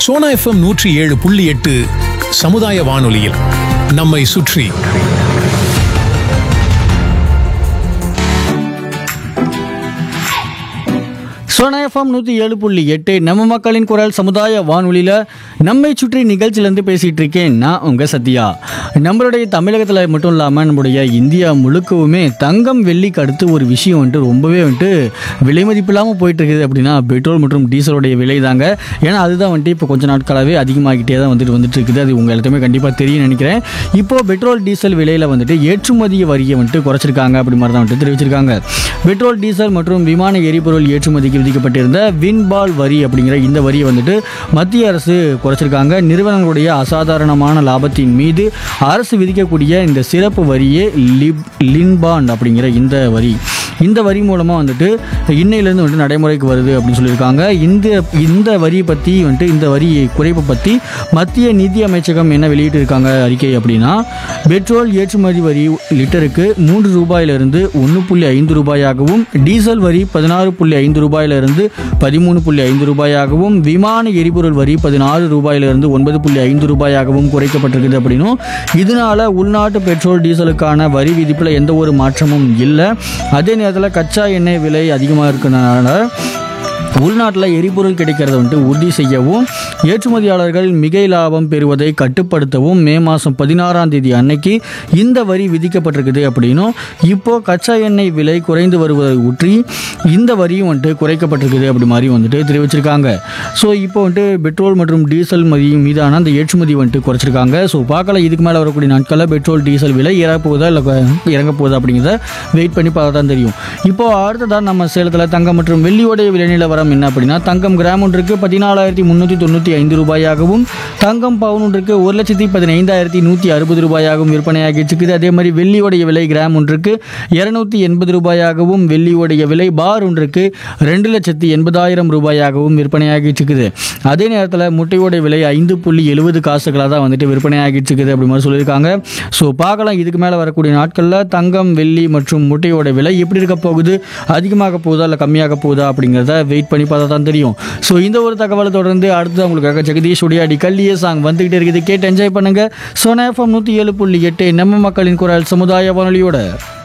Sona FM நூற்றி ஏழு புள்ளி எட்டு சமுதாய வானொலியில் நம்மை சுற்றி சோனா எஃப்எம் நூற்றி ஏழு புள்ளி எட்டு நம்ம மக்களின் குரல் சமுதாய வானொலியில் நம்மை சுற்றி நிகழ்ச்சியிலேருந்து பேசிகிட்டு இருக்கேன் நான் உங்கள் சத்யா நம்மளுடைய தமிழகத்தில் மட்டும் இல்லாமல் நம்மளுடைய இந்தியா முழுக்கவுமே தங்கம் வெள்ளிக்கு அடுத்து ஒரு விஷயம் வந்துட்டு ரொம்பவே வந்துட்டு விலை மதிப்பு இல்லாமல் போயிட்டு இருக்குது அப்படின்னா பெட்ரோல் மற்றும் டீசலுடைய விலை தாங்க ஏன்னா அதுதான் வந்துட்டு இப்போ கொஞ்ச நாட்களாகவே அதிகமாகிட்டே தான் வந்துட்டு வந்துட்டு இருக்குது அது உங்கள் எல்லாத்தையுமே கண்டிப்பாக தெரியும் நினைக்கிறேன் இப்போது பெட்ரோல் டீசல் விலையில் வந்துட்டு ஏற்றுமதி வரியை வந்துட்டு குறைச்சிருக்காங்க அப்படி மாதிரி தான் வந்துட்டு தெரிவிச்சிருக்காங்க பெட்ரோல் டீசல் மற்றும் விமான எரிபொருள் ஏற்றுமதிக்கு விதிக்கப்பட்டிருந்த வின்பால் வரி அப்படிங்கிற இந்த வரியை வந்துட்டு மத்திய அரசு குறைச்சிருக்காங்க நிறுவனங்களுடைய அசாதாரணமான லாபத்தின் மீது அரசு விதிக்கக்கூடிய இந்த சிறப்பு வரியே லிப் லின்பாண்ட் அப்படிங்கிற இந்த வரி இந்த வரி மூலமாக வந்துட்டு இன்னையிலேருந்து வந்துட்டு நடைமுறைக்கு வருது அப்படின்னு சொல்லியிருக்காங்க இந்த இந்த வரி பற்றி வந்துட்டு இந்த வரி குறைப்பை பற்றி மத்திய நிதி அமைச்சகம் என்ன வெளியிட்டிருக்காங்க அறிக்கை அப்படின்னா பெட்ரோல் ஏற்றுமதி வரி லிட்டருக்கு மூன்று ரூபாயிலிருந்து ஒன்று புள்ளி ஐந்து ரூபாயாகவும் டீசல் வரி பதினாறு புள்ளி ஐந்து ரூபாயிலிருந்து பதிமூணு புள்ளி ஐந்து ரூபாயாகவும் விமான எரிபொருள் வரி பதினாறு ரூபாயிலிருந்து ஒன்பது புள்ளி ஐந்து ரூபாயாகவும் குறைக்கப்பட்டிருக்குது அப்படின்னும் இதனால உள்நாட்டு பெட்ரோல் டீசலுக்கான வரி விதிப்பில் எந்த ஒரு மாற்றமும் இல்லை அதே நேரத்தில் கச்சா எண்ணெய் விலை அதிகமாக இருக்கிறதுனால உள்நாட்டில் எரிபொருள் கிடைக்கிறத வந்துட்டு உறுதி செய்யவும் ஏற்றுமதியாளர்கள் மிகை லாபம் பெறுவதை கட்டுப்படுத்தவும் மே மாதம் பதினாறாம் தேதி அன்னைக்கு இந்த வரி விதிக்கப்பட்டிருக்குது அப்படின்னும் இப்போ கச்சா எண்ணெய் விலை குறைந்து வருவதை ஒற்றி இந்த வரியும் வந்துட்டு குறைக்கப்பட்டிருக்குது அப்படி மாதிரி வந்துட்டு தெரிவிச்சிருக்காங்க ஸோ இப்போ வந்துட்டு பெட்ரோல் மற்றும் டீசல் மதி மீதான அந்த ஏற்றுமதி வந்துட்டு குறைச்சிருக்காங்க ஸோ பார்க்கல இதுக்கு மேலே வரக்கூடிய நாட்களில் பெட்ரோல் டீசல் விலை ஏற போகுதா இல்லை இறங்க போகுதா அப்படிங்கிறத வெயிட் பண்ணி பார்த்தா தான் தெரியும் இப்போ அடுத்ததான் நம்ம சேலத்தில் தங்கம் மற்றும் வெள்ளியோடைய விலை நிலவரம் என்ன அப்படின்னா தங்கம் கிராம் ஒன்றுக்கு பதினாலாயிரத்தி முந்நூற்றி தொண்ணூற்றி ஐந்து ரூபாயாகவும் தங்கம் பவுன் ஒன்றுக்கு ஒரு லட்சத்தி பதினைந்தாயிரத்தி நூற்றி அறுபது ரூபாயாகவும் விற்பனையாகிட்டு இருக்குது அதே மாதிரி வெள்ளியோடைய விலை கிராம் ஒன்றுக்கு இரநூத்தி எண்பது ரூபாயாகவும் வெள்ளியோடைய விலை பார் ஒன்றுக்கு ரெண்டு லட்சத்தி எண்பதாயிரம் ரூபாயாகவும் விற்பனையாகிட்டு இருக்குது அதே நேரத்தில் முட்டையோடைய விலை ஐந்து புள்ளி எழுபது காசுகளாக தான் வந்துட்டு விற்பனையாகிட்டு இருக்குது அப்படி மாதிரி சொல்லியிருக்காங்க ஸோ பார்க்கலாம் இதுக்கு மேலே வரக்கூடிய நாட்களில் தங்கம் வெள்ளி மற்றும் முட்டையோட விலை எப்படி இருக்க போகுது அதிகமாக போகுதா இல்லை கம்மியாக போகுதா அப்படிங்கிறத வெயிட் பண்ணி பார்த்தா தான் தெரியும் ஸோ இந்த ஒரு தகவலை தொடர்ந்து அடுத்து உங்களுக்காக ஜெகதீஷ் உடையாடி கல்லிய சாங் வந்துகிட்டே இருக்குது கேட்டு என்ஜாய் பண்ணுங்க சோனா எஃப்எம் நூற்றி ஏழு புள்ளி எட்டு நம்ம மக்களின் குரல் சமுதாய வானொலியோட